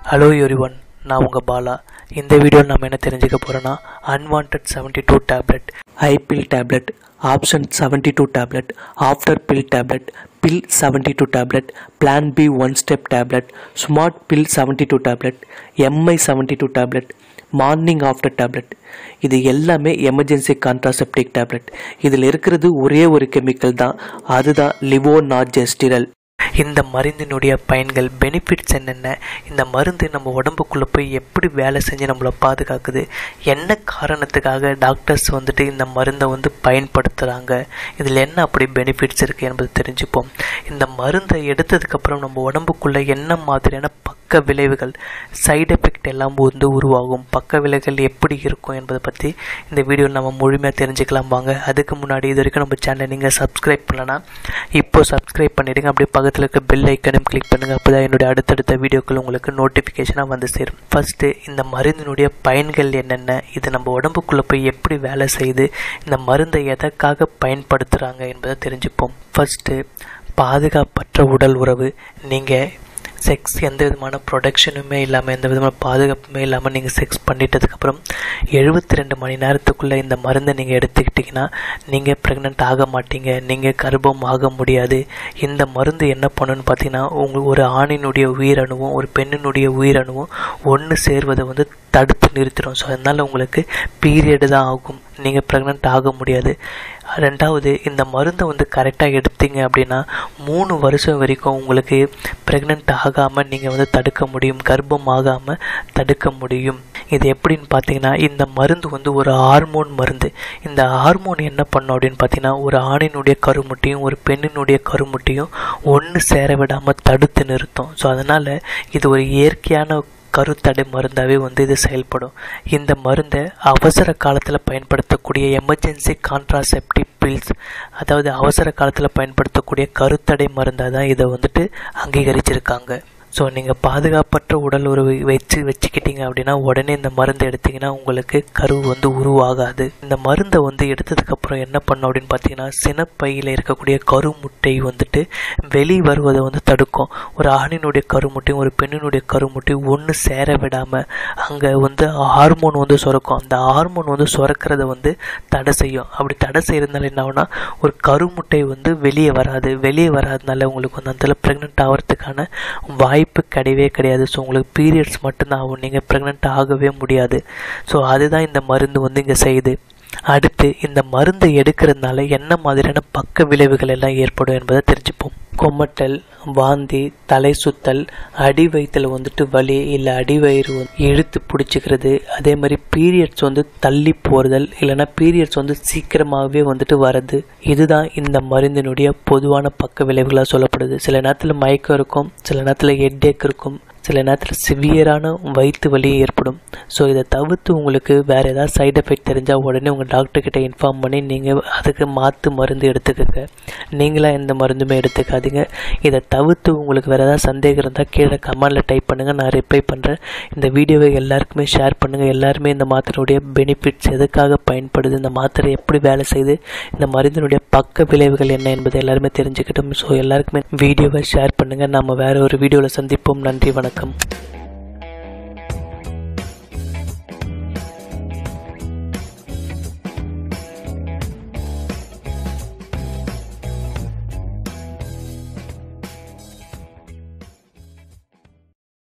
hello everyone நான் உங்கள் பாலா இந்த வீடியோவில் நம்ம என்ன தெரிஞ்சுக்க போகிறோன்னா unwanted seventy two tablet I pill tablet option seventy two tablet after pill tablet pill seventy two tablet plan B one step tablet smart pill seventy two tablet MI seventy two tablet morning after tablet இது எல்லாமே emergency contraceptive tablet இதில் இருக்கிறது ஒரே ஒரு chemical தான் அதுதான் லிவோனாஜெஸ்டிரல் இந்த மருந்தினுடைய பயன்கள் பெனிஃபிட்ஸ் என்னென்ன இந்த மருந்து நம்ம உடம்புக்குள்ளே போய் எப்படி வேலை செஞ்சு நம்மளை பாதுகாக்குது என்ன காரணத்துக்காக டாக்டர்ஸ் வந்துட்டு இந்த மருந்தை வந்து பயன்படுத்துகிறாங்க இதில் என்ன அப்படி பெனிஃபிட்ஸ் இருக்குது என்பது தெரிஞ்சுப்போம் இந்த மருந்தை எடுத்ததுக்கப்புறம் நம்ம உடம்புக்குள்ளே என்ன மாதிரியான பக்க விளைவுகள் சைடு எஃபெக்ட் எல்லாம் வந்து உருவாகும் பக்க விளைவுகள் எப்படி இருக்கும் என்பதை பற்றி இந்த வீடியோவில் நம்ம முழுமையாக தெரிஞ்சுக்கலாம் வாங்க அதுக்கு முன்னாடி இது வரைக்கும் நம்ம சேனலை நீங்கள் சப்ஸ்கிரைப் பண்ணலன்னா இப்போ சப்ஸ்கிரைப் பண்ணிவிடுங்க அப்படியே பக்கத்தில் இருக்க பெல் ஐக்கனையும் கிளிக் பண்ணுங்கள் அப்போ தான் என்னுடைய அடுத்தடுத்த வீடியோக்கள் உங்களுக்கு நோட்டிஃபிகேஷனாக வந்து சேரும் ஃபஸ்ட்டு இந்த மருந்தினுடைய பயன்கள் என்னென்ன இது நம்ம உடம்புக்குள்ளே போய் எப்படி வேலை செய்யுது இந்த மருந்தை எதற்காக பயன்படுத்துகிறாங்க என்பதை தெரிஞ்சுப்போம் ஃபஸ்ட்டு பாதுகாப்பற்ற உடல் உறவு நீங்கள் செக்ஸ் எந்த விதமான ப்ரொடக்ஷனுமே இல்லாமல் எந்த விதமான பாதுகாப்புமே இல்லாமல் நீங்கள் செக்ஸ் பண்ணிட்டதுக்கப்புறம் எழுபத்தி ரெண்டு மணி நேரத்துக்குள்ளே இந்த மருந்தை நீங்கள் எடுத்துக்கிட்டிங்கன்னா நீங்கள் ப்ரெக்னென்ட் ஆக மாட்டீங்க நீங்கள் கர்ப்பம் ஆக முடியாது இந்த மருந்து என்ன பண்ணுன்னு பார்த்தீங்கன்னா உங்களுக்கு ஒரு ஆணினுடைய உயிரணுவும் ஒரு பெண்ணினுடைய உயிரணுவும் ஒன்று சேர்வதை வந்து தடுத்து நிறுத்திடும் ஸோ அதனால் உங்களுக்கு பீரியடு தான் ஆகும் நீங்கள் ப்ரெக்னென்ட் ஆக முடியாது ரெண்டாவது இந்த மருந்தை வந்து கரெக்டாக எடுத்தீங்க அப்படின்னா மூணு வருஷம் வரைக்கும் உங்களுக்கு ப்ரெக்னென்ட் ஆகாமல் நீங்கள் வந்து தடுக்க முடியும் கர்ப்பம் ஆகாமல் தடுக்க முடியும் இது எப்படின்னு பார்த்தீங்கன்னா இந்த மருந்து வந்து ஒரு ஹார்மோன் மருந்து இந்த ஹார்மோன் என்ன பண்ணும் அப்படின்னு பார்த்தீங்கன்னா ஒரு ஆணினுடைய கருமுட்டையும் ஒரு பெண்ணினுடைய கருமுட்டையும் ஒன்று சேர விடாமல் தடுத்து நிறுத்தும் ஸோ அதனால் இது ஒரு இயற்கையான கருத்தடை மருந்தாகவே வந்து இது செயல்படும் இந்த மருந்தை அவசர காலத்தில் பயன்படுத்தக்கூடிய எமர்ஜென்சி கான்ட்ராசெப்டிவ் பில்ஸ் அதாவது அவசர காலத்தில் பயன்படுத்தக்கூடிய கருத்தடை மருந்தாக தான் இதை வந்துட்டு அங்கீகரிச்சிருக்காங்க ஸோ நீங்கள் பாதுகாப்பற்ற உடல் உறவு வச்சு வச்சுக்கிட்டீங்க அப்படின்னா உடனே இந்த மருந்து எடுத்தீங்கன்னா உங்களுக்கு கரு வந்து உருவாகாது இந்த மருந்தை வந்து எடுத்ததுக்கப்புறம் என்ன பண்ணும் அப்படின்னு பார்த்தீங்கன்னா சினப்பையில் இருக்கக்கூடிய கருமுட்டை வந்துட்டு வெளி வருவதை வந்து தடுக்கும் ஒரு ஆணினுடைய கருமுட்டையும் ஒரு பெண்ணினுடைய கருமுட்டையும் ஒன்று சேர விடாமல் அங்கே வந்து ஹார்மோன் வந்து சுரக்கும் அந்த ஹார்மோன் வந்து சுரக்கிறத வந்து தடை செய்யும் அப்படி தடை செய்கிறதுனால என்ன ஆகுனா ஒரு கருமுட்டை வந்து வெளியே வராது வெளியே வராதனால உங்களுக்கு வந்து அதில் ப்ரெக்னென்ட் ஆகிறதுக்கான வாய்ப்பு வாய்ப்பு கிடையவே கிடையாது ஸோ உங்களுக்கு பீரியட்ஸ் மட்டும்தான் ஆகும் நீங்கள் ப்ரெக்னென்ட் ஆகவே முடியாது ஸோ அதுதான் இந்த மருந்து வந்து இங்கே செய்யுது அடுத்து இந்த மருந்தை எடுக்கிறதுனால என்ன மாதிரியான பக்க விளைவுகள் எல்லாம் ஏற்படும் என்பதை தெரிஞ்சுப்போம் கொமட்டல் வாந்தி தலை சுத்தல் அடி வயிற்றில் வந்துட்டு வலி இல்லை அடி வயிறு இழுத்து பிடிச்சிக்கிறது அதே மாதிரி பீரியட்ஸ் வந்து தள்ளி போறுதல் இல்லைன்னா பீரியட்ஸ் வந்து சீக்கிரமாகவே வந்துட்டு வர்றது இதுதான் இந்த மருந்தினுடைய பொதுவான பக்க விளைவுகளாக சொல்லப்படுது சில நேரத்தில் மயக்கம் இருக்கும் சில நேரத்தில் ஹெட்டேக் இருக்கும் சில நேரத்தில் சிவியரான வயிற்று வலி ஏற்படும் ஸோ இதை தவிர்த்து உங்களுக்கு வேறு ஏதாவது சைடு எஃபெக்ட் தெரிஞ்சால் உடனே உங்கள் டாக்டர்கிட்ட இன்ஃபார்ம் பண்ணி நீங்கள் அதுக்கு மாற்று மருந்து எடுத்துக்கங்க நீங்களாக எந்த மருந்துமே எடுத்துக்காதீங்க இதை தவிர்த்து உங்களுக்கு வேறு ஏதாவது சந்தேகம் இருந்தால் கீழே கமெண்டில் டைப் பண்ணுங்கள் நான் ரிப்ளை பண்ணுறேன் இந்த வீடியோவை எல்லாருக்குமே ஷேர் பண்ணுங்கள் எல்லாருமே இந்த மாத்திரையுடைய பெனிஃபிட்ஸ் எதுக்காக பயன்படுது இந்த மாத்திரை எப்படி வேலை செய்யுது இந்த மருந்தினுடைய பக்க விளைவுகள் என்ன என்பதை எல்லாருமே தெரிஞ்சுக்கிட்டோம் ஸோ எல்லாருக்குமே வீடியோவை ஷேர் பண்ணுங்கள் நம்ம வேறு ஒரு வீடியோவில் சந்திப்போம் நன்றி வணக்கம் வணக்கம்